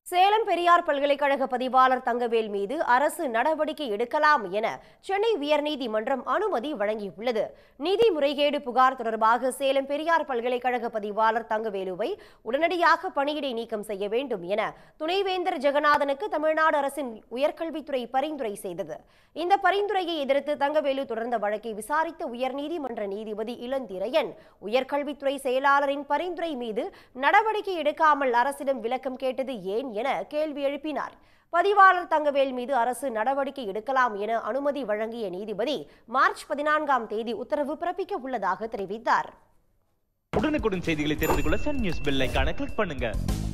சேலம் பெரியார் பல்கலைக்கழக பதிவாளர் தங்கவேல் மீது அரசு நடவடிக்கை எடுக்கலாம் என சென்னை உயர்நீதிமன்றம் அனுமதி வழங்கியுள்ளது நிதி முறைகேடு புகார் தொடர்பாக சேலம் பெரியார் பல்கலைக்கழக பதிவாளர் தங்கவேலுவை உடனடியாக பணியிடை நீக்கம் செய்ய வேண்டும் என துணைவேந்தர் ஜெகநாதனுக்கு தமிழ்நாடு அரசின் உயர்கல்வித்துறை பரிந்துரை செய்தது இந்த பரிந்துரையை எதிர்த்து தங்கவேலு தொடர்ந்த வழக்கை விசாரித்த உயர்நீதிமன்ற நீதிபதி இளந்திரையன் உயர்கல்வித்துறை செயலாளரின் பரிந்துரை மீது நடவடிக்கை எடுக்காமல் அரசிடம் விளக்கம் கேட்டது ஏன் என கேள்வி எழுப்பினார் பதிவாளர் தங்கவேல் மீது அரசு நடவடிக்கை எடுக்கலாம் என அனுமதி வழங்கிய நீதிபதி மார்ச் பதினான்காம் தேதி உத்தரவு பிறப்பிக்க உள்ளதாக தெரிவித்தார் உடனுக்குடன் செய்திகளை தெரிந்து கொள்ள சன் நியூஸ் பெல் ஐகானை கிளிக் பண்ணுங்க